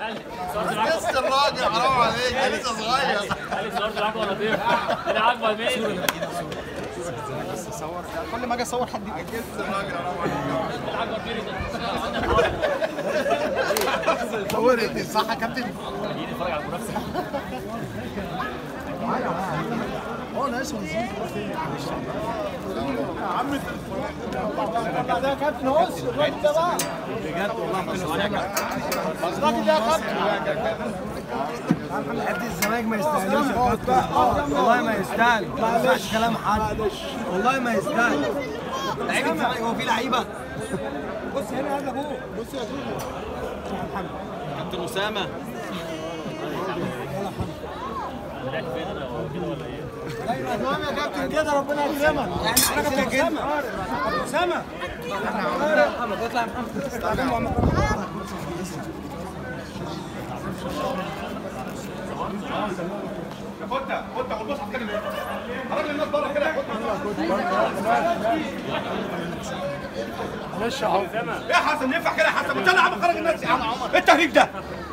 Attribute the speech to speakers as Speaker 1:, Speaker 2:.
Speaker 1: لسه الراجل حرام عليك ده لسه صغير
Speaker 2: قال صورت معاك ولا طيب انا عاجبه مين
Speaker 3: كل ما اجي اصور حد
Speaker 1: لسه الراجل حرام عليك
Speaker 3: صورت صح يا كابتن
Speaker 2: يجي يتفرج على المنافسه
Speaker 3: هو انا اسمه ده يا كابتن هوس الراجل ده بقى بجد والله الراجل ده يا كابتن
Speaker 4: لعيبه الزمالك ما يستاهلوش يا كابتن والله ما يستاهل ما يسمعش كلام حد والله ما يستاهل لعيبه الزمالك هو في لعيبه بص هنا قبل ابوه بص يا كابتن اسامه
Speaker 3: تمام يا كابتن كده ربنا يكرمك انا كابتن اسامه اسامه
Speaker 4: محمد اطلع يا محمد
Speaker 5: خدها خدها والمصحف كده خرج الناس بره كده
Speaker 3: معلش اهو
Speaker 5: يا حسن ينفع كده يا حسن انت اللي عم خرج الناس يا عم ايه التهريج ده